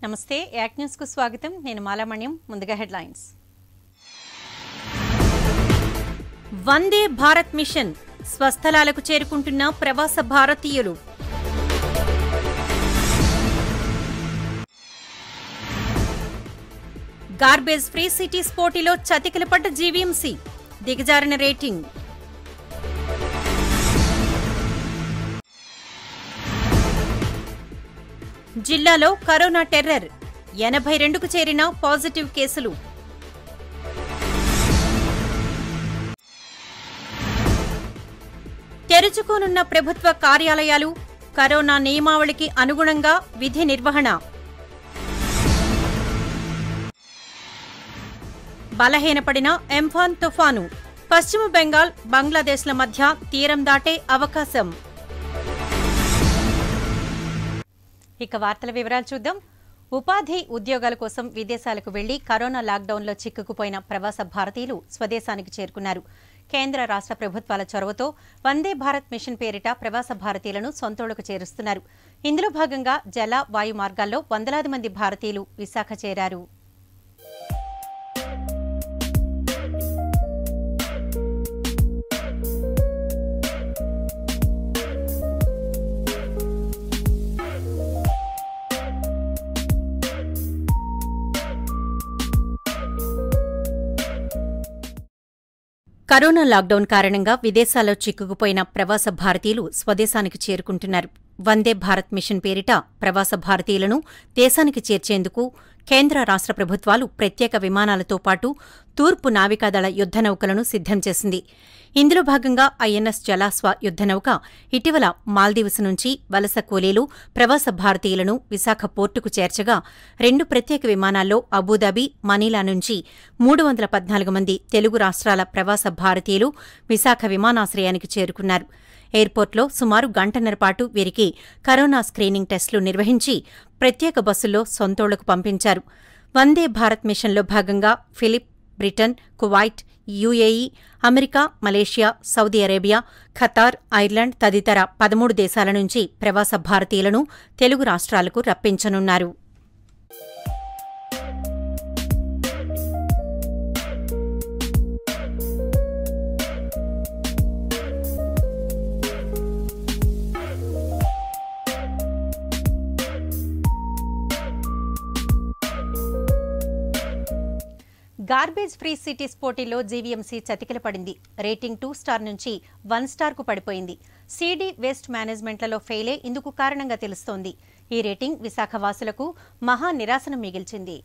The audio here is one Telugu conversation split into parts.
నమస్తే యాక్ న్యూస్ కు స్వాగతం నేను మాలామణ్యం ముందుగా హెడ్లైన్స్ వందే భారత్ మిషన్ స్వస్థలాలకు చేరుకుంటున్న ప్రవాస భారతీయులు గార్బేజ్ ఫ్రీ సిటీస్ పోటీలో చతికిలపడ్డ జీవీఎంసీ దిగజారిన రేటింగ్ జిల్లాలో కరోనా టెర్రర్ ఎనభై రెండుకు చేరిన పాజిటివ్ కేసులు తెరుచుకోనున్న ప్రభుత్వ కార్యాలయాలు కరోనా నియమావళికి అనుగుణంగా విధి నిర్వహణ బలహీనపడిన ఎంఫాన్ తుఫాను పశ్చిమ బెంగాల్ బంగ్లాదేశ్ల మధ్య తీరం దాటే అవకాశం ఇక వార్తల వివరాలు చూద్దాం ఉపాధి ఉద్యోగాల కోసం విదేశాలకు వెళ్లి కరోనా లాక్డౌన్లో చిక్కుకుపోయిన ప్రవాస భారతీయులు స్వదేశానికి చేరుకున్నారు కేంద్ర రాష్ట్ర ప్రభుత్వాల చొరవతో వందే భారత్ మిషన్ పేరిట ప్రవాస భారతీయులను సొంతూళ్లకు చేరుస్తున్నారు ఇందులో భాగంగా జల వాయు మార్గాల్లో వందలాది మంది భారతీయులు విశాఖ చేరారు కరోనా లాక్డౌన్ కారణంగా విదేశాల్లో చిక్కుకుపోయిన ప్రవాస భారతీయులు స్వదేశానికి చేరుకుంటున్నారు వందే భారత్ మిషన్ పేరిట ప్రవాస భారతీయులను దేశానికి చేర్చేందుకు కేంద్ర రాష్ట్ర ప్రభుత్వాలు ప్రత్యేక విమానాలతో పాటు తూర్పు నావికాదళ యుద్ధ నౌకలను సిద్ధం చేసింది ఇందులో భాగంగా ఐఎన్ఎస్ జలాస్వ యుద్ధనౌక ఇటీవల మాల్దీవ్స్ నుంచి వలస కూలీలు ప్రవాస భారతీయులను విశాఖ పోర్టుకు చేర్చగా రెండు ప్రత్యేక విమానాల్లో అబుదాబి మనీలా నుంచి మూడు వందల పద్నాలుగు మంది తెలుగు రాష్ట్రాల ప్రవాస భారతీయులు విశాఖ విమానాశ్రయానికి చేరుకున్నారు ఎయిర్పోర్ట్లో సుమారు గంటన్నర పాటు వీరికి కరోనా స్క్రీనింగ్ టెస్టులు నిర్వహించి ప్రత్యేక బస్సుల్లో సొంతోళ్లకు పంపించారు వందే భారత్ మిషన్లో భాగంగా ఫిలిప్ Britain Kuwait UAE America Malaysia Saudi Arabia Qatar Ireland తదితర పదమూడు దేశాల నుంచి ప్రవాస భారతీయులను తెలుగు రాష్ట్రాలకు రప్పించనున్నారు గార్బేజ్ ఫ్రీ సిటీస్ పోటీలో జీవీఎంసీ చతికిల పడింది రేటింగ్ టూ స్టార్ నుంచి వన్ స్టార్ కు పడిపోయింది సీడీ వేస్ట్ మేనేజ్మెంట్లలో ఫెయిలే ఇందుకు కారణంగా తెలుస్తోంది ఈ రేటింగ్ విశాఖ వాసులకు మహా నిరాశను మిగిల్చింది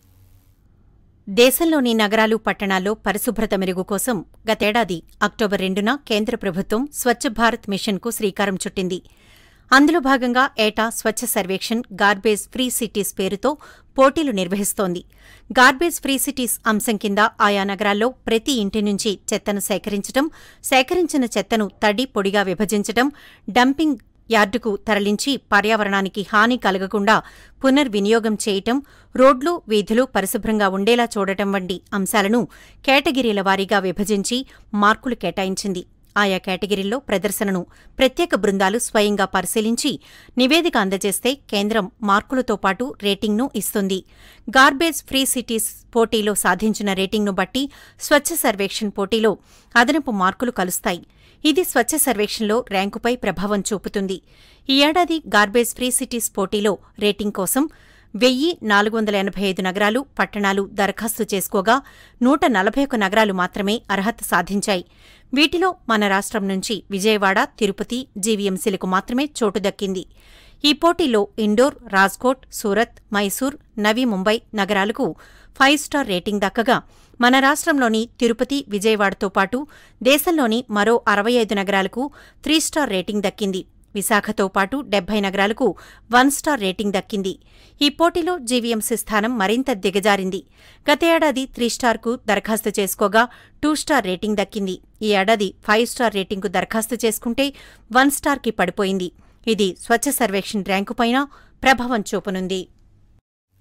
దేశంలోని నగరాలు పట్టణాల్లో పరిశుభ్రత మెరుగు కోసం గతేడాది అక్టోబర్ రెండున కేంద్ర ప్రభుత్వం స్వచ్ఛ భారత్ మిషన్కు శ్రీకారం చుట్టింది అందులో భాగంగా ఏటా Swachh Survekshan garbage free cities పేరుతో పోటీలు నిర్వహిస్తోంది గార్బేజ్ ఫ్రీ సిటీస్ అంశం కింద ఆయా నగరాల్లో ప్రతి ఇంటి నుంచి చెత్తను సేకరించడం సేకరించిన చెత్తను తడి పొడిగా విభజించడం డంపింగ్ యార్డుకు తరలించి పర్యావరణానికి హాని కలగకుండా పునర్వినియోగం చేయటం రోడ్లు వీధులు పరిశుభ్రంగా ఉండేలా చూడటం వంటి అంశాలను కేటగిరీల వారీగా విభజించి మార్కులు కేటాయించింది ఆయా కేటగిరీల్లో ప్రదర్శనను ప్రత్యేక బృందాలు స్వయంగా పరిశీలించి నివేదిక అందజేస్తే కేంద్రం మార్కులతో పాటు రేటింగ్ను ఇస్తుంది గార్బేజ్ ఫ్రీ సిటీస్ పోటీలో సాధించిన రేటింగ్ను బట్టి స్వచ్ఛ సర్వేక్షణ్ పోటీలో అదనపు మార్కులు కలుస్తాయి ఇది స్వచ్ఛ సర్వేక్షణలో ర్యాంకుపై ప్రభావం చూపుతుంది ఈ ఏడాది గార్బేజ్ ఫ్రీ సిటీస్ పోటీలో రేటింగ్ కోసం వెయ్యి నాలుగు వందల ఎనభై ఐదు నగరాలు పట్టణాలు దరఖాస్తు చేసుకోగా నూట నలభై ఒక్క నగరాలు మాత్రమే అర్హత సాధించాయి వీటిలో మన రాష్ట్రం నుంచి విజయవాడ తిరుపతి జీవీఎంసీలకు మాత్రమే చోటు దక్కింది ఈ పోటీలో ఇండోర్ రాజ్కోట్ సూరత్ మైసూర్ నవీ ముంబై నగరాలకు ఫైవ్ స్టార్ రేటింగ్ దక్కగా మన రాష్ట్రంలోని తిరుపతి విజయవాడతో పాటు దేశంలోని మరో అరవై ఐదు నగరాలకు త్రీ స్టార్ రేటింగ్ దక్కింది విశాఖతో పాటు డెబ్బై నగరాలకు వన్ స్టార్ రేటింగ్ దక్కింది ఈ పోటీలో జీవీఎంసీ స్థానం మరింత దిగజారింది గత ఏడాది త్రీ స్టార్కు దరఖాస్తు చేసుకోగా టూ స్టార్ రేటింగ్ దక్కింది ఈ ఏడాది ఫైవ్ స్టార్ రేటింగ్కు దరఖాస్తు చేసుకుంటే వన్ స్టార్కి పడిపోయింది ఇది స్వచ్ఛ సర్వేక్షణ్ ర్యాంకుపైన ప్రభావం చూపనుంది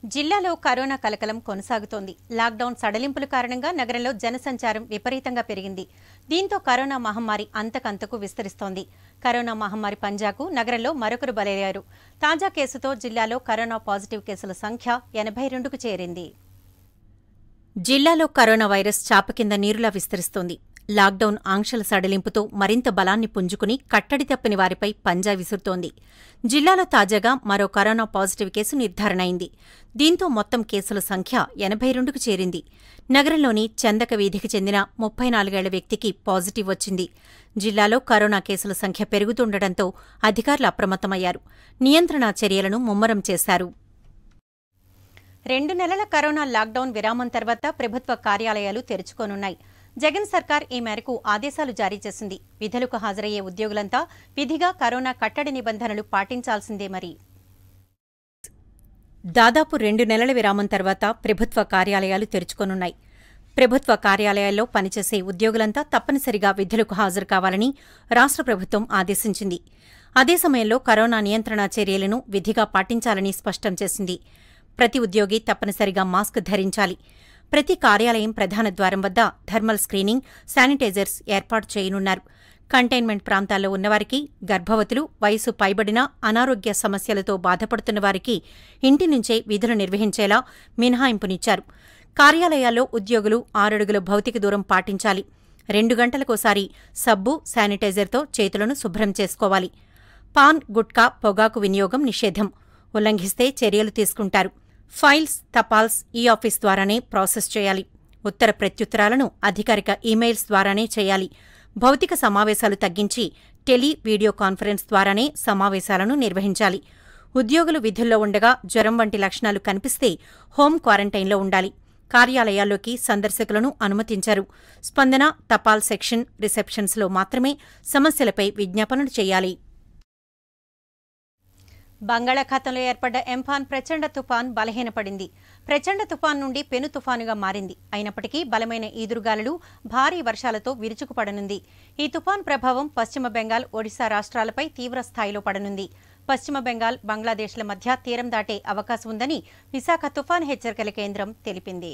జిల్లాలో కరోనా కలకలం కొనసాగుతోంది లాక్డౌన్ సడలింపుల కారణంగా నగరంలో జనసంచారం విపరీతంగా పెరిగింది దీంతో కరోనా మహమ్మారి అంతకంతకు విస్తరిస్తోంది కరోనా మహమ్మారి పంజాకు నగరంలో మరొకరు బలయ్యారు తాజా కేసుతో జిల్లాలో కరోనా పాజిటివ్ కేసుల సంఖ్య ఎనభై రెండుకు చేరింది జిల్లాలో కరోనా వైరస్ చాప కింద నీరులా విస్తరిస్తోంది లాక్డౌన్ ఆంక్షల సడలింపుతో మరింత బలాన్ని పుంజుకుని కట్టడి తప్పిన వారిపై పంజా విసురుతోంది జిల్లాలో తాజాగా మరో కరోనా పాజిటివ్ కేసు నిర్ధారణ అయింది దీంతో మొత్తం కేసుల సంఖ్య ఎనభై రెండుకు చేరింది నగరంలోని చందక వీధికి చెందిన ముప్పై నాలుగేళ్ల వ్యక్తికి పాజిటివ్ వచ్చింది జిల్లాలో కరోనా కేసుల సంఖ్య పెరుగుతుండటంతో అధికారులు అప్రమత్తమయ్యారు నియంత్రణ చర్యలను ముమ్మరం చేశారు రెండు నెలల కరోనా లాక్డౌన్ విరామం తర్వాత ప్రభుత్వ కార్యాలయాలు తెరుచుకోనున్నాయి జగన్ సర్కార్ ఈ మేరకు ఆదేశాలు జారీ చేసింది విధులకు హాజరయ్యే ఉద్యోగులంతా విధిగా కరోనా కట్టడి నిబంధనలు పాటించాల్సిందే మరి దాదాపు రెండు నెలల విరామం తర్వాత ప్రభుత్వ కార్యాలయాలు తెరుచుకోనున్నాయి ప్రభుత్వ కార్యాలయాల్లో పనిచేసే ఉద్యోగులంతా తప్పనిసరిగా విధులకు హాజరు కావాలని రాష్ట్ర ప్రభుత్వం ఆదేశించింది అదే సమయంలో కరోనా నియంత్రణ చర్యలను విధిగా పాటించాలని స్పష్టం చేసింది ప్రతి ఉద్యోగి తప్పనిసరిగా మాస్క్ ధరించాలి ప్రతి కార్యాలయం ప్రధాన ద్వారం వద్ద థర్మల్ స్క్రీనింగ్ శానిటైజర్స్ ఏర్పాటు చేయనున్నారు కంటైన్మెంట్ ప్రాంతాల్లో ఉన్నవారికి గర్భవతులు వయసు పైబడిన అనారోగ్య సమస్యలతో బాధపడుతున్న వారికి ఇంటి నుంచే విధులు నిర్వహించేలా మినహాయింపునిచ్చారు కార్యాలయాల్లో ఉద్యోగులు ఆరడుగుల భౌతిక దూరం పాటించాలి రెండు గంటలకోసారి సబ్బు శానిటైజర్తో చేతులను శుభ్రం చేసుకోవాలి పాన్ గుట్కా పొగాకు వినియోగం నిషేధం ఉల్లంఘిస్తే చర్యలు తీసుకుంటారు ఫైల్స్ తపాల్స్ ఈ ఆఫీస్ ద్వారానే ప్రాసెస్ చేయాలి ఉత్తర ప్రత్యుత్తరాలను అధికారిక ఈమెయిల్స్ ద్వారానే చేయాలి భౌతిక సమావేశాలు తగ్గించి టెలి వీడియో కాన్ఫరెన్స్ ద్వారానే సమావేశాలను నిర్వహించాలి ఉద్యోగులు విధుల్లో ఉండగా జ్వరం వంటి లక్షణాలు కనిపిస్తే హోం క్వారంటైన్లో ఉండాలి కార్యాలయాల్లోకి సందర్శకులను అనుమతించరు స్పందన తపాల్ సెక్షన్ రిసెప్షన్స్లో మాత్రమే సమస్యలపై విజ్ఞాపనలు చేయాలి బంగాళాఖాతంలో ఏర్పడ్డ ఎంఫాన్ ప్రచండ తుఫాన్ బలహీనపడింది ప్రచండ తుఫాన్ నుండి పెను తుఫానుగా మారింది అయినప్పటికీ బలమైన ఈదురుగాలులు భారీ వర్షాలతో విరుచుకుపడనుంది ఈ తుఫాన్ ప్రభావం పశ్చిమ బెంగాల్ ఒడిశా రాష్ట్రాలపై తీవ్ర స్థాయిలో పడనుంది పశ్చిమ బెంగాల్ బంగ్లాదేశ్ల మధ్య తీరం దాటే అవకాశం ఉందని విశాఖ తుఫాన్ హెచ్చరికల కేంద్రం తెలిపింది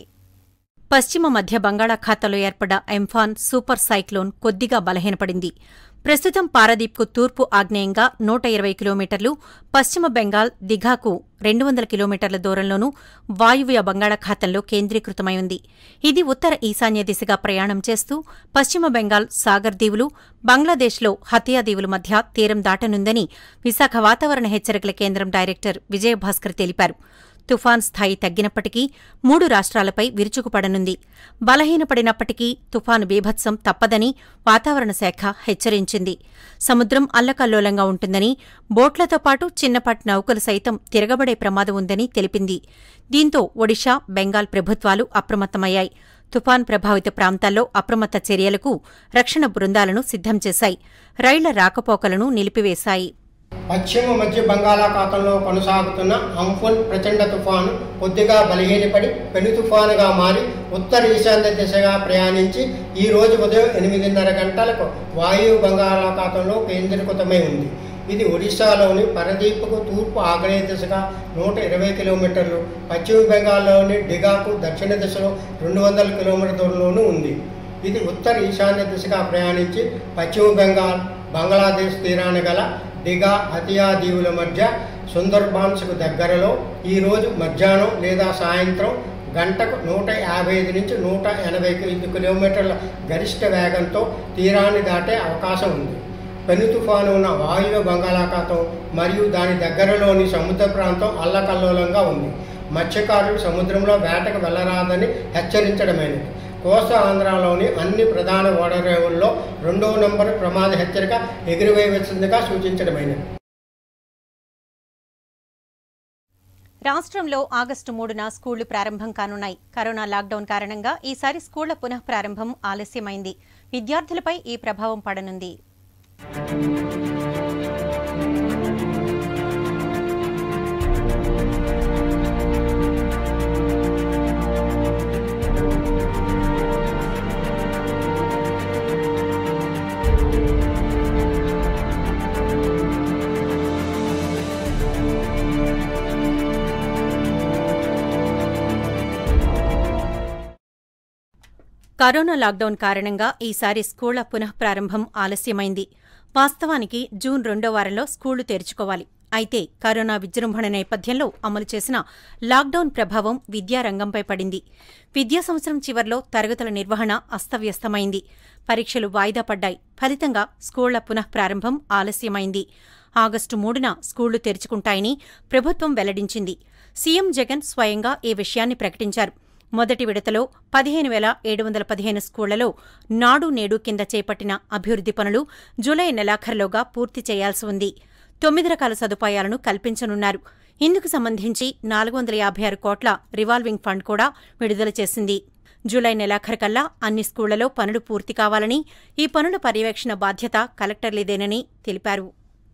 పశ్చిమ మధ్య బంగాళాఖాతంలో ఏర్పడ్డ ఎంఫాన్ సూపర్ సైక్లోన్ కొద్దిగా బలహీనపడింది ప్రస్తుతం పారదీప్కు తూర్పు ఆగ్నేయంగా నూట ఇరవై కిలోమీటర్లు పశ్చిమ బెంగాల్ దిఘాకు రెండు వందల కిలోమీటర్ల దూరంలోనూ వాయువ్య బంగాళాఖాతంలో కేంద్రీకృతమై ఉంది ఇది ఉత్తర ఈశాన్య దిశగా ప్రయాణం చేస్తూ పశ్చిమ బెంగాల్ సాగర్ దీవులు బంగ్లాదేశ్లో హతియా దీవుల మధ్య తీరం దాటనుందని విశాఖ వాతావరణ హెచ్చరికల కేంద్రం డైరెక్టర్ విజయభాస్కర్ తెలిపారు తుఫాన్ స్థాయి తగ్గినప్పటికీ మూడు రాష్ట్రాలపై విరుచుకుపడనుంది బలహీనపడినప్పటికీ తుఫాను బీభత్సం తప్పదని వాతావరణ శాఖ హెచ్చరించింది సముద్రం అల్లకల్లోలంగా ఉంటుందని బోట్లతో పాటు చిన్నపాటి నౌకలు సైతం తిరగబడే ప్రమాదం ఉందని తెలిపింది దీంతో ఒడిషా బెంగాల్ ప్రభుత్వాలు అప్రమత్తమయ్యాయి తుఫాన్ ప్రభావిత ప్రాంతాల్లో అప్రమత్త చర్యలకు రక్షణ బృందాలను సిద్ధం చేశాయి రైళ్ల రాకపోకలను నిలిపివేశాయి పశ్చిమ మధ్య బంగాళాఖాతంలో కొనసాగుతున్న అంఫున్ ప్రచండ తుఫాను కొద్దిగా బలహీనపడి పెను తుఫానుగా మారి ఉత్తర ఈశాన్య దిశగా ప్రయాణించి ఈ రోజు ఉదయం ఎనిమిదిన్నర గంటలకు వాయువు బంగాళాఖాతంలో కేంద్రీకృతమై ఉంది ఇది ఒడిశాలోని పరదీప్కు తూర్పు ఆగ్నేయ దిశగా నూట ఇరవై కిలోమీటర్లు పశ్చిమ బెంగాల్లోని డిగాకు దక్షిణ దిశలో రెండు వందల కిలోమీటర్ దూరంలోనూ ఉంది ఇది ఉత్తర ఈశాన్య దిశగా ప్రయాణించి పశ్చిమ బెంగాల్ బంగ్లాదేశ్ తీరాన గల డిగా హతియా దీవుల మధ్య సుందర్బాన్స్కు దగ్గరలో ఈరోజు మధ్యాహ్నం లేదా సాయంత్రం గంటకు నూట యాభై ఐదు నుంచి నూట ఎనభై ఐదు కిలోమీటర్ల గరిష్ట వేగంతో తీరాన్ని దాటే అవకాశం ఉంది పెను తుఫాను ఉన్న వాయువ్య బంగాళాఖాతం మరియు దాని దగ్గరలోని సముద్ర ప్రాంతం అల్లకల్లోలంగా ఉంది మత్స్యకారులు సముద్రంలో వేటకు వెళ్లరాదని హెచ్చరించడమైనది కోస్తా ఆంధ్రాలోని అన్ని ప్రధాన ఓడరేవుల్లో రెండవ నంబర్ ప్రమాద హెచ్చరిక ఎగురవేయవలసిందిగా సూచించడమైనది రాష్ట్రంలో ఆగస్టు మూడున స్కూళ్లు ప్రారంభం కానున్నాయి కరోనా లాక్డౌన్ కారణంగా ఈసారి స్కూళ్ల పునః ప్రారంభం ఆలస్యమైంది విద్యార్థులపై ఈ ప్రభావం పడనుంది కరోనా లాక్డౌన్ కారణంగా ఈసారి స్కూళ్ల పునఃప్రారంభం ఆలస్యమైంది వాస్తవానికి జూన్ రెండో వారంలో స్కూళ్లు తెరుచుకోవాలి అయితే కరోనా విజృంభణ నేపథ్యంలో అమలు చేసిన లాక్డౌన్ ప్రభావం విద్యారంగంపై పడింది విద్యా సంవత్సరం చివర్లో తరగతుల నిర్వహణ అస్తవ్యస్తమైంది పరీక్షలు వాయిదా పడ్డాయి ఫలితంగా స్కూళ్ల పునఃప్రారంభం ఆలస్యమైంది ఆగస్టు మూడున స్కూళ్లు తెరుచుకుంటాయని ప్రభుత్వం వెల్లడించింది సీఎం జగన్ స్వయంగా ఈ విషయాన్ని ప్రకటించారు మొదటి విడతలో పదిహేను వేల ఏడు వందల పదిహేను స్కూళ్లలో నాడు నేడు కింద చేపట్టిన అభివృద్ది పనులు జూలై నెలాఖరులోగా పూర్తి చేయాల్సి ఉంది తొమ్మిది రకాల సదుపాయాలను కల్పించనున్నారు ఇందుకు సంబంధించి నాలుగు వందల యాభై ఆరు కోట్ల రివాల్వింగ్ ఫండ్ కూడా విడుదల చేసింది జూలై నెలాఖరుకల్లా అన్ని స్కూళ్లలో పనులు పూర్తి కావాలని ఈ పనుల పర్యవేక్షణ బాధ్యత కలెక్టర్లేదేనని తెలిపారు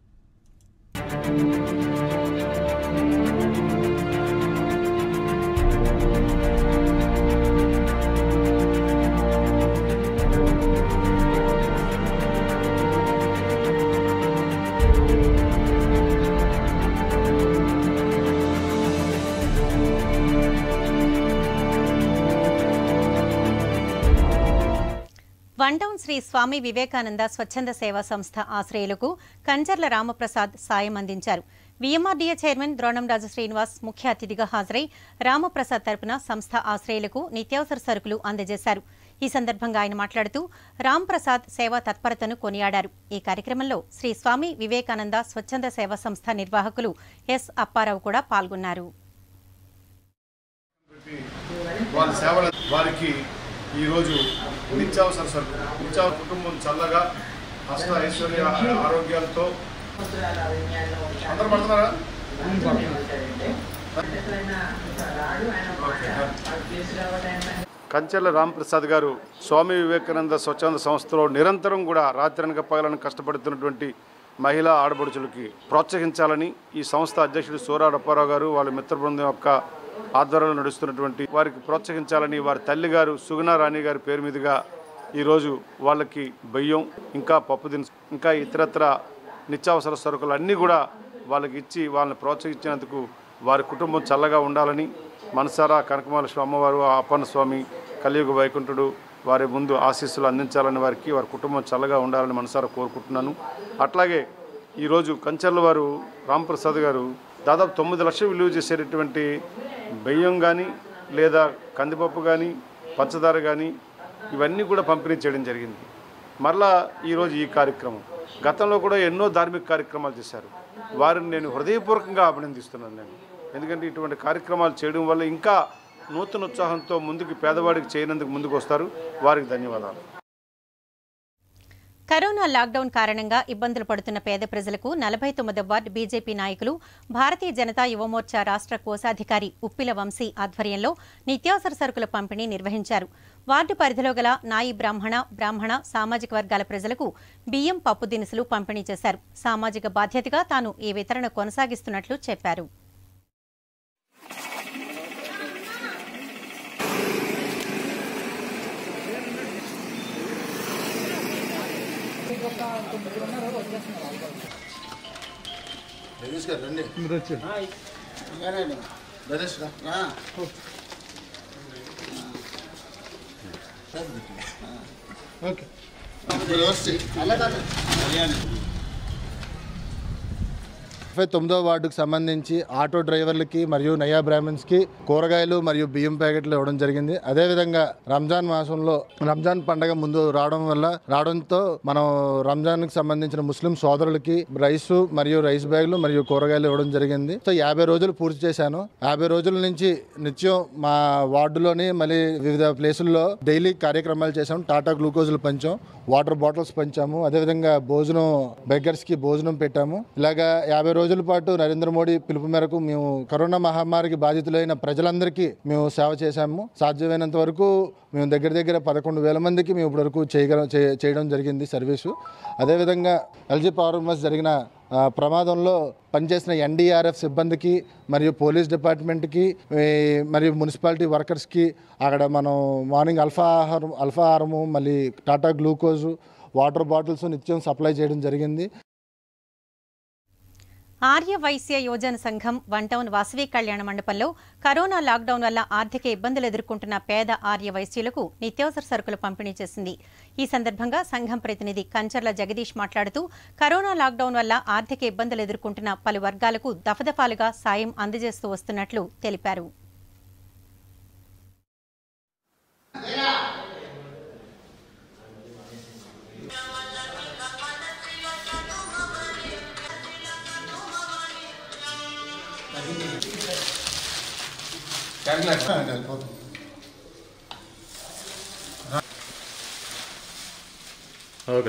వన్ డౌన్ శ్రీ స్వామి వివేకానంద స్వచ్ఛంద సేవా సంస్థ ఆశ్రయులకు కంచర్ల రామప్రసాద్ సాయం అందించారు వీఎంఆర్డీఏ చైర్మన్ ద్రోణంరాజు శ్రీనివాస్ ముఖ్య అతిథిగా హాజరై రామప్రసాద్ తరపున సంస్థ ఆశ్రయులకు నిత్యావసర సరుకులు అందజేశారు ఈ సందర్భంగా ఆయన మాట్లాడుతూ రాంప్రసాద్ సేవా తత్పరతను కొనియాడారు ఈ కార్యక్రమంలో శ్రీ స్వామి వివేకానంద స్వచ్ఛంద సేవా సంస్థ నిర్వాహకులు ఎస్ అప్పారావు కూడా పాల్గొన్నారు వారి సేవల వారికి ఈరోజు నిత్యావసర సరుకు నిత్యావసర కుటుంబం చల్లగా అష్ట ఐశ్వర్య ఆరోగ్యాలతో అందరు పడుతున్నారా కంచెల రామప్రసాద్ గారు స్వామి వివేకానంద స్వచ్ఛంద సంస్థలో నిరంతరం కూడా రాత్రనక పగలను కష్టపడుతున్నటువంటి మహిళా ఆడపడుచులకి ప్రోత్సహించాలని ఈ సంస్థ అధ్యక్షుడు సూరాడు అప్పారావు గారు వాళ్ళ మిత్ర బృందం యొక్క ఆధ్వర్యంలో నడుస్తున్నటువంటి వారికి ప్రోత్సహించాలని వారి తల్లి గారు సుగుణా రాణి గారి పేరు మీదుగా ఈరోజు వాళ్ళకి బియ్యం ఇంకా పప్పు దినుసు ఇంకా ఇతరత్ర నిత్యావసర సరుకులు అన్నీ కూడా వాళ్ళకి ఇచ్చి వాళ్ళని ప్రోత్సహించినందుకు వారి కుటుంబం చల్లగా ఉండాలని మనసారా కనకమహాలక్ష్మి అమ్మవారు ఆ అప్పన్న స్వామి కలియుగ వైకుంఠుడు వారి ముందు ఆశీస్సులు అందించాలని వారికి వారి కుటుంబం చల్లగా ఉండాలని మనసారా కోరుకుంటున్నాను అట్లాగే ఈరోజు కంచర్ల వారు రాంప్రసాద్ గారు దాదాపు తొమ్మిది లక్షలు విలువ చేసేటటువంటి బియ్యం కానీ లేదా కందిపప్పు కానీ పంచదార కానీ ఇవన్నీ కూడా పంపిణీ చేయడం జరిగింది మరలా ఈరోజు ఈ కార్యక్రమం గతంలో కూడా ఎన్నో ధార్మిక కార్యక్రమాలు చేశారు వారిని నేను హృదయపూర్వకంగా అభినందిస్తున్నాను నేను ఎందుకంటే ఇటువంటి కార్యక్రమాలు చేయడం వల్ల ఇంకా నూతన ఉత్సాహంతో ముందుకు పేదవాడికి చేయనందుకు ముందుకు వస్తారు వారికి ధన్యవాదాలు కరోనా లాక్డౌన్ కారణంగా ఇబ్బందులు పడుతున్న పేద ప్రజలకు నలభై తొమ్మిదవ వార్డు బీజేపీ నాయకులు భారతీయ జనతా యువమోర్చా రాష్ట్ర కోశాధికారి ఉప్పిల వంశీ ఆధ్వర్యంలో నిత్యావసర సరుకుల పంపిణీ నిర్వహించారు వార్డు పరిధిలో గల నాయి బ్రాహ్మణ బ్రాహ్మణ సామాజిక వర్గాల ప్రజలకు బియ్యం పప్పు దినుసులు పంపిణీ చేశారు సామాజిక బాధ్యతగా తాను ఈ వితరణ కొనసాగిస్తున్నట్లు చెప్పారు గణేష్ గారు రండి గణేష్ రా రా. ఇప్పుడు వచ్చి. ముప్పై తొమ్మిదో వార్డుకు సంబంధించి ఆటో డ్రైవర్లకి మరియు నయా బ్రాహ్మణ్స్కి కూరగాయలు మరియు బియ్యం ప్యాకెట్లు ఇవ్వడం జరిగింది అదేవిధంగా రంజాన్ మాసంలో రంజాన్ పండగ ముందు రావడం వల్ల రావడంతో మనం రంజాన్కి సంబంధించిన ముస్లిం సోదరులకి రైస్ మరియు రైస్ బ్యాగులు మరియు కూరగాయలు ఇవ్వడం జరిగింది సో యాభై రోజులు పూర్తి చేశాను యాభై రోజుల నుంచి నిత్యం మా వార్డులోని మళ్ళీ వివిధ ప్లేసుల్లో డైలీ కార్యక్రమాలు చేసాం టాటా గ్లూకోజులు పంచాం వాటర్ బాటిల్స్ పంచాము అదేవిధంగా భోజనం బెగ్గర్స్ కి భోజనం పెట్టాము ఇలాగా యాభై రోజుల పాటు నరేంద్ర మోడీ పిలుపు మేరకు మేము కరోనా మహమ్మారికి బాధితులైన ప్రజలందరికీ మేము సేవ చేశాము సాధ్యమైనంత వరకు మేము దగ్గర దగ్గర పదకొండు వేల మందికి మేము ఇప్పటివరకు చేయగల చే- చేయడం జరిగింది సర్వీసు అదేవిధంగా ఎల్జీ పవర్ మస్ జరిగిన ఆ, ప్రమాదంలో పనిచేసిన ఎన్డీఆర్ఎఫ్ సిబ్బందికి మరియు పోలీస్ డిపార్ట్మెంట్కి ఈ, మరియు మున్సిపాలిటీ వర్కర్స్కి అక్కడ మనం మార్నింగ్ అల్ఫా ఆహారం అల్ఫా ఆహారము మళ్ళీ టాటా గ్లూకోజు వాటర్ బాటిల్స్ నిత్యం సప్లై చేయడం జరిగింది ఆర్య వైశ్య యోజన సంఘం వన్ టౌన్ వాసవి కళ్యాణ మండపంలో కరోనా లాక్డౌన్ వల్ల ఆర్థిక ఇబ్బందులు ఎదుర్కొంటున్న పేద ఆర్య వైశ్యులకు నిత్యావసర సరుకులు పంపిణీ చేసింది ఈ సందర్భంగా సంఘం ప్రతినిధి కంచర్ల జగదీష్ మాట్లాడుతూ కరోనా లాక్డౌన్ వల్ల ఆర్థిక ఇబ్బందులు ఎదుర్కొంటున్న పలు వర్గాలకు దఫదఫాలుగా సాయం అందజేస్తూ వస్తున్నట్లు తెలిపారు వెళ్ళిపోతుంది ఓకే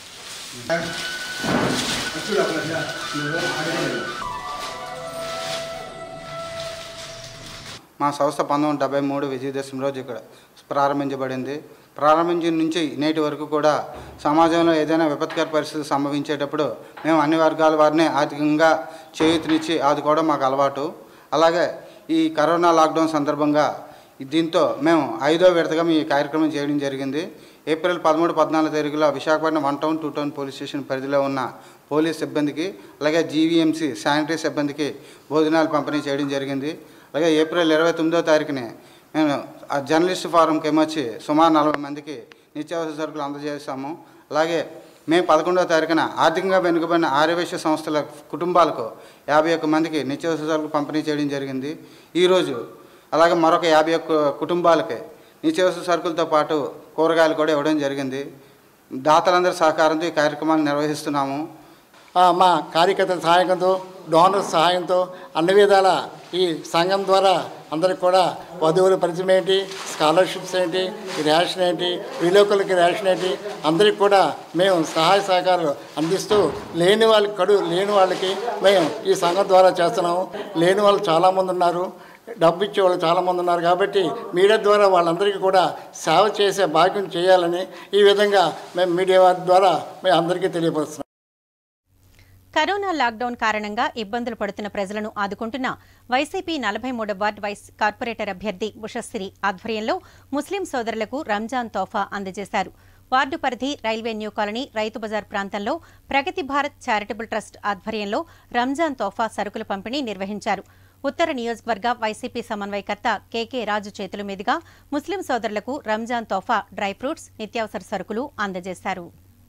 మా సంస్థ పంతొమ్మిది వందల డెబ్బై మూడు విజయదశమి రోజు ఇక్కడ ప్రారంభించబడింది ప్రారంభించిన నుంచి నేటి వరకు కూడా సమాజంలో ఏదైనా విపత్కర పరిస్థితి సంభవించేటప్పుడు మేము అన్ని వర్గాల వారిని ఆర్థికంగా చేయూతనిచ్చి ఆదుకోవడం మాకు అలవాటు అలాగే ఈ కరోనా లాక్డౌన్ సందర్భంగా దీంతో మేము ఐదో విడతగా మీ కార్యక్రమం చేయడం జరిగింది ఏప్రిల్ పదమూడు పద్నాలుగు తారీఖులో Visakhapatnam one town two town police station పరిధిలో ఉన్న పోలీస్ సిబ్బందికి అలాగే జీవీఎంసీ శానిటరీ సిబ్బందికి భోజనాలు పంపిణీ చేయడం జరిగింది అలాగే ఏప్రిల్ ఇరవై తొమ్మిదో తారీఖునే మేము ఆ జర్నలిస్ట్ ఫారంకి ఏమొచ్చి సుమారు నలభై మందికి నిత్యావసర సరుకులు అందజేస్తాము అలాగే మే పదకొండవ తారీఖున ఆర్థికంగా వెనుకబడిన ఆర్యవేశ్య సంస్థల కుటుంబాలకు యాభై ఒక్క మందికి నిత్యావసర సరుకులు పంపిణీ చేయడం జరిగింది ఈరోజు అలాగే మరొక యాభై ఒక్క కుటుంబాలకి నిత్యావసర సరుకులతో పాటు కూరగాయలు కూడా ఇవ్వడం జరిగింది దాతలందరి సహకారంతో ఈ కార్యక్రమాన్ని నిర్వహిస్తున్నాము ఆ, మా కార్యకర్తల సహాయంతో డోనర్ సహాయంతో అన్ని విధాల ఈ సంఘం ద్వారా అందరికి కూడా వధువుల పరిచయం ఏంటి స్కాలర్షిప్స్ ఏంటి ఈ రేషన్ ఏంటి విలోకులకి రేషన్ ఏంటి అందరికి కూడా మేము సహాయ సహకారాలు అందిస్తూ లేని వాళ్ళకి కడు లేని వాళ్ళకి మేము ఈ సంఘం ద్వారా చేస్తున్నాము లేని వాళ్ళు చాలామంది ఉన్నారు డబ్బు ఇచ్చే వాళ్ళు చాలామంది ఉన్నారు కాబట్టి మీడియా ద్వారా వాళ్ళందరికీ కూడా సేవ చేసే భాగ్యం చేయాలని ఈ విధంగా మేము మీడియా వారి ద్వారా మేము అందరికీ తెలియపరుస్తున్నాం కరోనా లాక్డౌన్ కారణంగా ఇబ్బందులు పడుతున్న ప్రజలను ఆదుకుంటున్న వైసీపీ నలభై మూడవ వార్డు వైస్ కార్పొరేటర్ అభ్యర్థి ఉషశ్రీ ఆధ్వర్యంలో ముస్లిం సోదరులకు రంజాన్ తోఫా అందజేశారు వార్డు పరిధి రైల్వే న్యూ కాలనీ రైతు బజార్ ప్రాంతంలో ప్రగతి భారత్ చారిటబుల్ ట్రస్ట్ ఆధ్వర్యంలో రంజాన్ తోఫా సరుకుల పంపిణీ నిర్వహించారు ఉత్తర నియోజకవర్గ వైసీపీ సమన్వయకర్త కేకే రాజు చేతుల మీదుగా ముస్లిం సోదరులకు రంజాన్ తోఫా డ్రై ఫ్రూట్స్ నిత్యావసర సరుకులు అందజేశారు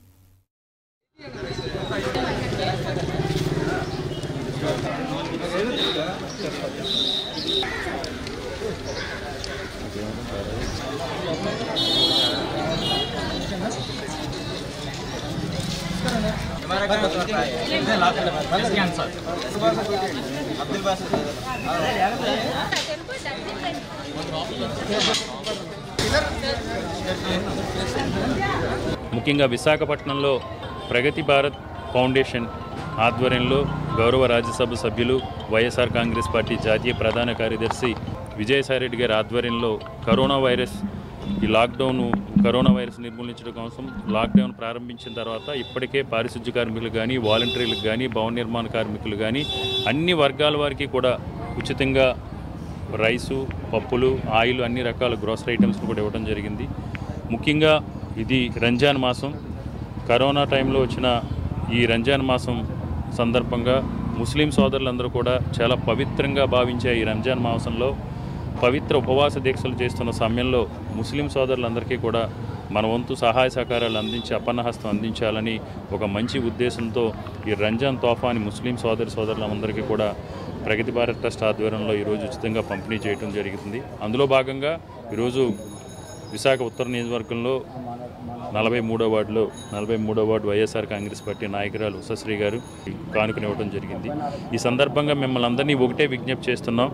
ముఖ్యంగా విశాఖపట్నంలో ప్రగతి భారత్ ఫౌండేషన్ ఆధ్వర్యంలో గౌరవ రాజ్యసభ సభ్యులు వైఎస్ఆర్ కాంగ్రెస్ పార్టీ జాతీయ ప్రధాన కార్యదర్శి విజయసాయిరెడ్డి గారి ఆధ్వర్యంలో కరోనా వైరస్ ఈ లాక్డౌన్ కరోనా వైరస్ నిర్మూలించడం కోసం లాక్డౌన్ ప్రారంభించిన తర్వాత ఇప్పటికే పారిశుద్ధ్య కార్మికులు కానీ వాలంటీర్లకు కానీ భవన నిర్మాణ కార్మికులు కానీ అన్ని వర్గాల వారికి కూడా ఉచితంగా రైసు పప్పులు ఆయిల్ అన్ని రకాల గ్రోసరీ ఐటమ్స్ కూడా ఇవ్వడం జరిగింది ముఖ్యంగా ఇది రంజాన్ మాసం కరోనా టైంలో వచ్చిన ఈ రంజాన్ మాసం సందర్భంగా ముస్లిం సోదరులందరూ కూడా చాలా పవిత్రంగా భావించే ఈ రంజాన్ మాసంలో పవిత్ర ఉపవాస దీక్షలు చేస్తున్న సమయంలో ముస్లిం సోదరులందరికీ కూడా మన వంతు సహాయ సహకారాలు అందించి అపన్నహస్తం అందించాలని ఒక మంచి ఉద్దేశంతో ఈ రంజాన్ తోఫాని ముస్లిం సోదరి సోదరులందరికీ కూడా ప్రగతి భారత్ ట్రస్ట్ ఆధ్వర్యంలో ఈరోజు ఉచితంగా పంపిణీ చేయడం జరుగుతుంది అందులో భాగంగా ఈరోజు విశాఖ ఉత్తర నియోజకవర్గంలో నలభై మూడో వార్డులో నలభై మూడో వార్డు వైఎస్ఆర్ కాంగ్రెస్ పార్టీ నాయకురాలు ఉషశ్రీ గారు కానుకనివ్వడం జరిగింది ఈ సందర్భంగా మిమ్మల్ని అందరినీ ఒకటే విజ్ఞప్తి చేస్తున్నాం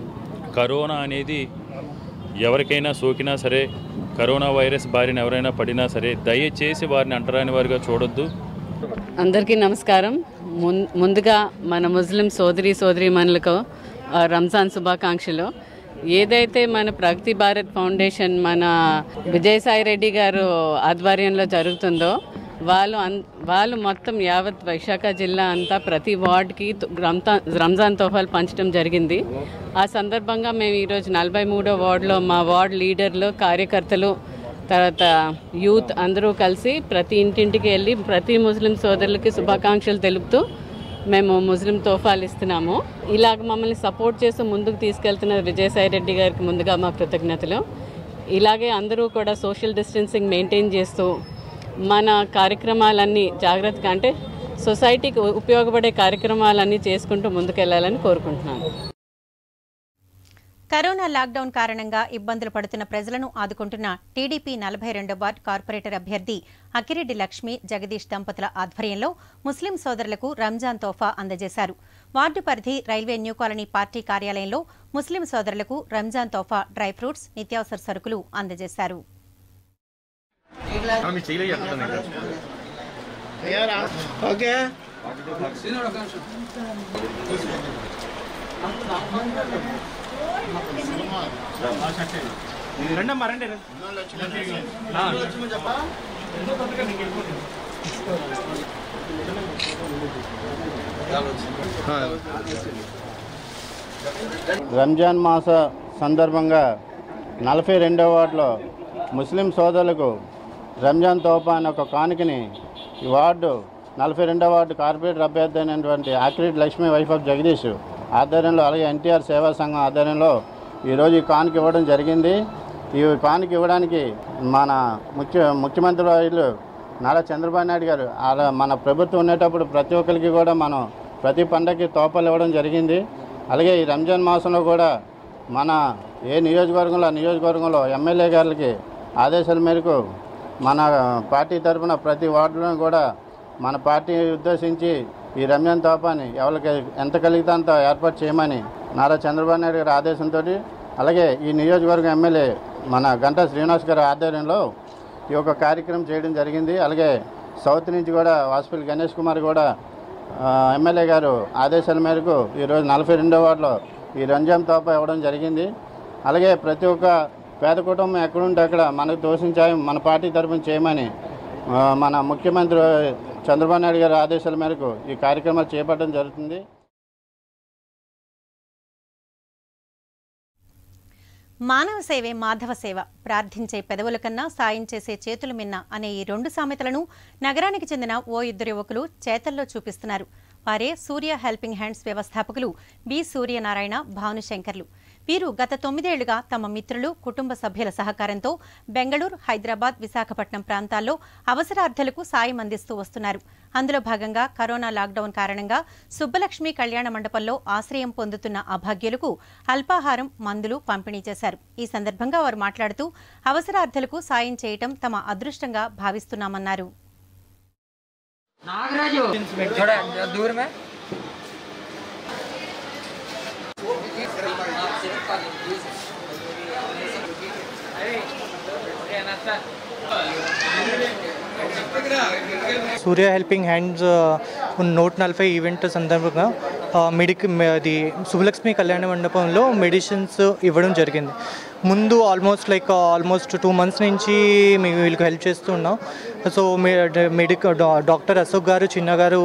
కరోనా అనేది ఎవరికైనా సోకినా సరే కరోనా వైరస్ బారిన ఎవరైనా పడినా సరే దయచేసి వారిని అంటరాని వారిగా చూడొద్దు అందరికీ నమస్కారం ముం ముందుగా మన ముస్లిం సోదరి సోదరీమణులకు ఆ, రంజాన్ శుభాకాంక్షలు ఏదైతే మన ప్రగతి భారత్ ఫౌండేషన్ మన విజయసాయి రెడ్డి గారు ఆధ్వర్యంలో జరుగుతుందో వాళ్ళు అన్ వాళ్ళు మొత్తం యావత్ వైశాఖ జిల్లా అంతా ప్రతి వార్డ్కి తు- రంజాన్ రంజాన్ తోఫాలు పంచడం జరిగింది ఆ సందర్భంగా మేము ఈరోజు నలభై మూడో వార్డులో మా వార్డ్ లీడర్లు కార్యకర్తలు తర్వాత యూత్ అందరూ కలిసి ప్రతి ఇంటింటికి వెళ్ళి ప్రతి ముస్లిం సోదరులకి శుభాకాంక్షలు తెలుపుతూ మేము ముస్లిం తోఫాలు ఇస్తున్నాము ఇలాగ మమ్మల్ని సపోర్ట్ చేస్తూ ముందుకు తీసుకెళ్తున్న విజయసాయి రెడ్డి గారికి ముందుగా మా కృతజ్ఞతలు ఇలాగే అందరూ కూడా సోషల్ డిస్టెన్సింగ్ మెయింటైన్ చేస్తూ మన కార్యక్రమాలన్నీ జాగ్రత్తగా అంటే సొసైటీకి ఉపయోగపడే కార్యక్రమాలన్నీ చేసుకుంటూ ముందుకెళ్లాలని కోరుకుంటున్నాను కరోనా లాక్డౌన్ కారణంగా ఇబ్బందులు పడుతున్న ప్రజలను ఆదుకుంటున్న టీడీపీ నలభై రెండో వార్డు కార్పొరేటర్ అభ్యర్థి అకిరెడ్డి లక్ష్మి జగదీష్ దంపతుల ఆధ్వర్యంలో ముస్లిం సోదరులకు రంజాన్ తోఫా అందజేశారు వార్డు పరిధి రైల్వే న్యూ కాలనీ పార్టీ కార్యాలయంలో ముస్లిం సోదరులకు రంజాన్ తోఫా డ్రై ఫ్రూట్స్ నిత్యావసర సరుకులు అందజేశారు ఓకే రంజాన్ మాస సందర్భంగా నలభై రెండవ వార్డులో ముస్లిం సోదరులకు రంజాన్ తోపా అనే ఒక కానుకని ఈ వార్డు నలభై రెండవ వార్డు కార్పొరేటర్ అభ్యర్థి అయినటువంటి ఆక్రిట్ లక్ష్మీ వైఫ్ ఆఫ్ జగదీష్ ఆధ్వర్యంలో అలాగే ఎన్టీఆర్ సేవా సంఘం ఆధ్వర్యంలో ఈరోజు ఈ కానుక ఇవ్వడం జరిగింది ఈ కానుక ఇవ్వడానికి మన ముఖ్య ముఖ్యమంత్రి వర్యులు నారా చంద్రబాబు నాయుడు గారు అలా మన ప్రభుత్వం ఉండేటప్పుడు ప్రతి ఒక్కరికి కూడా మనం ప్రతి పండగకి తోపాలు ఇవ్వడం జరిగింది అలాగే ఈ రంజాన్ మాసంలో కూడా మన ఏ నియోజకవర్గంలో ఆ నియోజకవర్గంలో ఎమ్మెల్యే గారికి ఆదేశాల మేరకు మన పార్టీ తరఫున ప్రతి వార్డులో కూడా మన పార్టీ ఉద్దేశించి ఈ రంజాన్ తోపాన్ని ఎవరికి ఎంత కలిగితే అంత ఏర్పాటు చేయమని నారా చంద్రబాబు నాయుడు గారి ఆదేశంతో అలాగే ఈ నియోజకవర్గం ఎమ్మెల్యే మన గంటా శ్రీనివాస్ గారి ఆధ్వర్యంలో ఈ యొక్క కార్యక్రమం చేయడం జరిగింది అలాగే సౌత్ నుంచి కూడా వాసుపల్లి గణేష్ కుమార్ కూడా ఆ, ఎమ్మెల్యే గారు ఆదేశాల మేరకు ఈరోజు నలభై రెండో వార్డులో ఈ రంజాన్ తోప ఇవ్వడం జరిగింది అలాగే ప్రతి ఒక్క పేద కుటుంబం ఎక్కడుంటే అక్కడ మనకు తోసించాయం మన పార్టీ తరఫున చేయమని ఆ, మన ముఖ్యమంత్రి చంద్రబాబు నాయుడు గారి ఆదేశాల మేరకు ఈ కార్యక్రమాలు చేపట్టడం జరుగుతుంది మానవ సేవే మాధవ సేవ ప్రార్థించే పెదవుల కన్నా సాయం చేసే చేతులు మిన్న అనే ఈ రెండు సామెతలను నగరానికి చెందిన ఓ ఇద్దరు యువకులు చేతల్లో చూపిస్తున్నారు వారే సూర్య హెల్పింగ్ హ్యాండ్స్ వ్యవస్థాపకులు బి సూర్యనారాయణ భానుశంకర్లు వీరు గత తొమ్మిదేళ్లుగా తమ మిత్రులు కుటుంబ సభ్యుల సహకారంతో బెంగళూరు హైదరాబాద్ విశాఖపట్నం ప్రాంతాల్లో అవసరార్థులకు సాయం అందిస్తూ వస్తున్నారు అందులో భాగంగా కరోనా లాక్డౌన్ కారణంగా సుబ్బలక్ష్మి కళ్యాణ మండపంలో ఆశ్రయం పొందుతున్న అభాగ్యులకు అల్పాహారం మందులు పంపిణీ చేశారు ఈ సందర్భంగా వారు మాట్లాడుతూ అవసరార్థులకు సాయం చేయటం తమ అదృష్టంగా భావిస్తున్నామన్నారు थोड़ा दूर में సూర్య హెల్పింగ్ హ్యాండ్స్ నూట నలభై ఈవెంట్ సందర్భంగా మెడిక్ అది శుభలక్ష్మి కళ్యాణ మండపంలో మెడిసిన్స్ ఇవ్వడం జరిగింది ముందు almost like almost two months నుంచి మేము వీళ్ళకి హెల్ప్ చేస్తున్నాం సో మెడిక్ డాక్టర్ అశోక్ గారు చిన్న గారు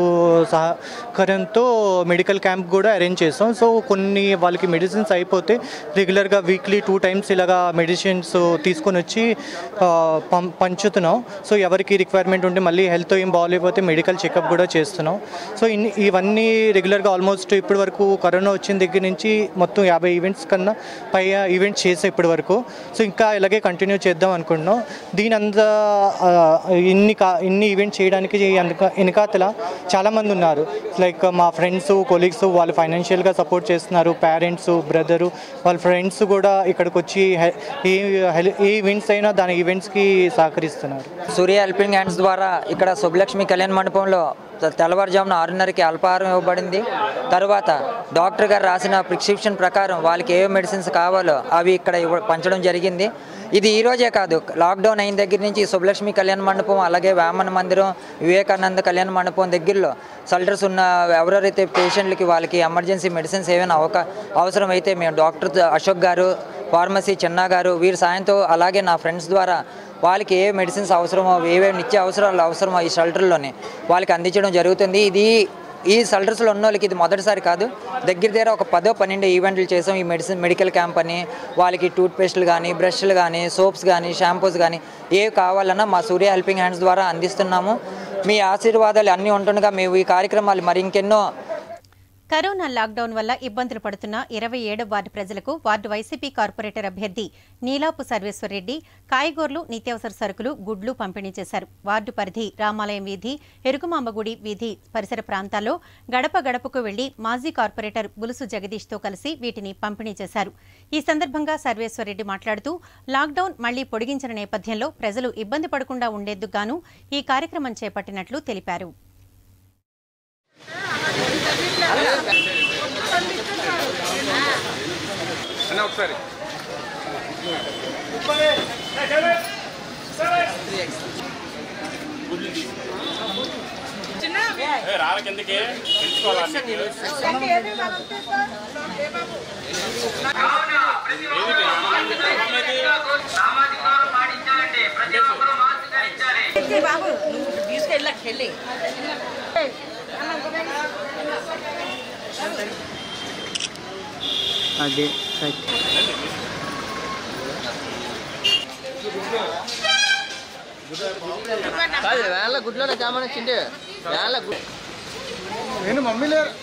సహకారంతో మెడికల్ క్యాంప్ కూడా అరేంజ్ చేస్తాం సో కొన్ని వాళ్ళకి మెడిసిన్స్ అయిపోతే రెగ్యులర్గా వీక్లీ టూ టైమ్స్ ఇలాగా మెడిసిన్స్ తీసుకొని వచ్చి ఆ, పం పంచుతున్నాం సో ఎవరికి రిక్వైర్మెంట్ ఉంటే మళ్ళీ హెల్త్ ఏం బాగాలేకపోతే మెడికల్ చెకప్ కూడా చేస్తున్నాం సో ఇన్ని ఇవన్నీ రెగ్యులర్గా ఆల్మోస్ట్ ఇప్పటి వరకు కరోనా వచ్చిన దగ్గర నుంచి మొత్తం యాభై ఈవెంట్స్ కన్నా పై ఈవెంట్స్ చేసాం ఇప్పటి వరకు సో ఇంకా ఇలాగే కంటిన్యూ చేద్దాం అనుకుంటున్నాం దీని అంత ఆ, ఇన్ని కా ఇన్ని ఈవెంట్స్ చేయడానికి వెనక వెనకాతల చాలామంది ఉన్నారు లైక్ మా ఫ్రెండ్స్ కొలీగ్స్ వాళ్ళు ఫైనాన్షియల్గా సపోర్ట్ చేస్తున్నారు పేరెంట్స్ బ్రదరు వాళ్ళ ఫ్రెండ్స్ కూడా ఇక్కడికి వచ్చి హె- ఏ హెల్- ఏ ఈవెంట్స్ అయినా దాని ఈవెంట్స్కి సహకరిస్తున్నారు సూర్య హెల్పింగ్ హ్యాండ్స్ ద్వారా ఇక్కడ శుభలక్ష్మి కళ్యాణ మండపంలో తె- తెల్లవారుజామున ఆరున్నరకి అల్పాహారం ఇవ్వబడింది తర్వాత డాక్టర్ గారు రాసిన ప్రిస్క్రిప్షన్ ప్రకారం వాళ్ళకి ఏ మెడిసిన్స్ కావాలో అవి ఇక్కడ ఇవ్వ- పంచడం జరిగింది ఇది ఈ రోజే కాదు లాక్డౌన్ అయిన దగ్గర నుంచి శుభలక్ష్మి కళ్యాణ మండపం అలాగే వేమన మందిరం వివేకానంద కళ్యాణ మండపం దగ్గరలో సల్టర్స్ ఉన్న ఎవరెవరైతే పేషెంట్లకి వాళ్ళకి ఎమర్జెన్సీ మెడిసిన్స్ ఏమైనా అవక అవసరం అయితే మేము డాక్టర్ అశోక్ గారు ఫార్మసీ చిన్నా గారు వీరి సాయంతో అలాగే నా ఫ్రెండ్స్ ద్వారా వాళ్ళకి ఏ మెడిసిన్స్ అవసరమో ఏవేవి నిత్య అవసరాలు అవసరమో ఈ షెల్టర్లోనే వాళ్ళకి అందించడం జరుగుతుంది ఇది ఈ షెల్టర్స్లో ఉన్న వాళ్ళకి ఇది మొదటిసారి కాదు దగ్గర దగ్గర ఒక పదో పన్నెండు ఈవెంట్లు చేసాం ఈ మెడిసిన్ మెడికల్ క్యాంప్ అని వాళ్ళకి టూత్ పేస్టులు కానీ బ్రష్లు కానీ సోప్స్ కానీ షాంపూస్ కానీ ఏవి కావాలన్నా మా సూర్య హెల్పింగ్ హ్యాండ్స్ ద్వారా అందిస్తున్నాము మీ ఆశీర్వాదాలు అన్నీ ఉంటుండగా మేము ఈ కార్యక్రమాలు మరి ఇంకెన్నో కరోనా లాక్డౌన్ వల్ల ఇబ్బందులు పడుతున్న ఇరవై ఏడో వార్డు ప్రజలకు వార్డు వైసీపీ కార్పొరేటర్ అభ్యర్థి నీలాపు సర్వేశ్వరరెడ్డి కాయగూరలు నిత్యావసర సరుకులు గుడ్లు పంపిణీ చేశారు వార్డు పరిధి రామాలయం వీధి ఎరుగుమాంబగుడి వీధి పరిసర ప్రాంతాల్లో గడప గడపకు వెళ్లి మాజీ కార్పొరేటర్ బులుసు జగదీష్తో కలిసి వీటిని పంపిణీ చేశారు ఈ సందర్భంగా సర్వేశ్వరరెడ్డి మాట్లాడుతూ లాక్డౌన్ మళ్లీ పొడిగించిన నేపథ్యంలో ప్రజలు ఇబ్బంది పడకుండా ఉండేందుకు గాను ఈ కార్యక్రమం చేపట్టినట్లు తెలిపారు ఒకసారి రాళ్ళ కిందకి బాబు నువ్వు తీసుకెళ్ళకి వెళ్ళి అది కాదు వేళ్ళ గుడ్లోనే చామని వచ్చింది వేళ్ళ గుడ్ నేను మమ్మీ లేరు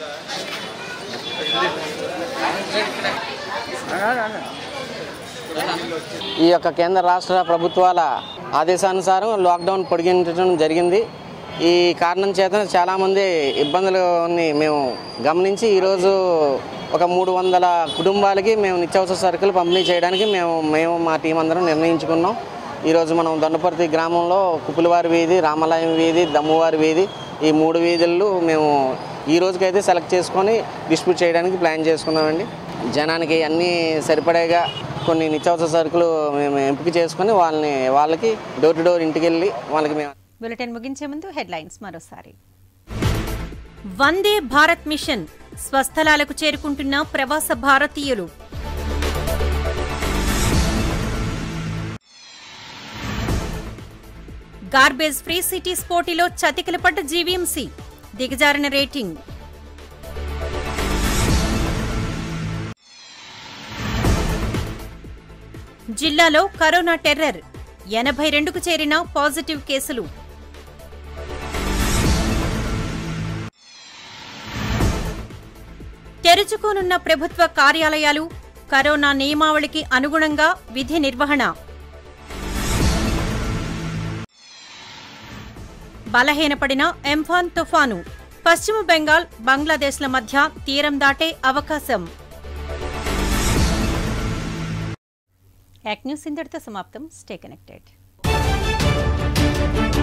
ఈ యొక్క కేంద్ర రాష్ట్ర ప్రభుత్వాల ఆదేశానుసారం లాక్డౌన్ పొడిగించడం జరిగింది ఈ కారణం చేత చాలామంది ఇబ్బందులని మేము గమనించి ఈరోజు ఒక మూడు వందల కుటుంబాలకి మేము నిత్యావసర సరుకులు పంపిణీ చేయడానికి మేము మేము మా టీం అందరం నిర్ణయించుకున్నాం ఈరోజు మనం దొండపర్తి గ్రామంలో కుపులవారి వీధి రామాలయం వీధి దమ్మువారి వీధి ఈ మూడు వీధుల్లో మేము ఈ రోజుకైతే సెలెక్ట్ చేసుకొని డిస్ట్రిబ్యూట్ చేయడానికి ప్లాన్ చేసుకున్నామండి జనానికి అన్నీ సరిపడేగా కొన్ని నిత్యావసర సరుకులు మేము ఎంపిక చేసుకొని వాళ్ళని వాళ్ళకి డోర్ టు డోర్ ఇంటికి వెళ్ళి వాళ్ళకి మేము బులెటిన్ ముగించే ముందు హెడ్లైన్స్ మరోసారి వందే భారత్ మిషన్ స్వస్థలాలకు చేరుకుంటున్న ప్రవాస భారతీయులు గార్బేజ్ ఫ్రీ సిటీస్ పోటీలో చతికిల పడ్డ జీవీఎంసీ దిగజారిన రేటింగ్ జిల్లాలో కరోనా టెర్రర్ ఎనభై రెండుకు చేరిన పాజిటివ్ కేసులు తెరుచుకోనున్న ప్రభుత్వ కార్యాలయాలు కరోనా నియమావళికి అనుగుణంగా విధి నిర్వహణ బలహీనపడిన ఎంఫాన్ తుఫాను పశ్చిమ బెంగాల్ బంగ్లాదేశ్ల మధ్య తీరం దాటే అవకాశం యాక్ న్యూస్ ఇంతటితో సమాప్తం స్టే కనెక్టెడ్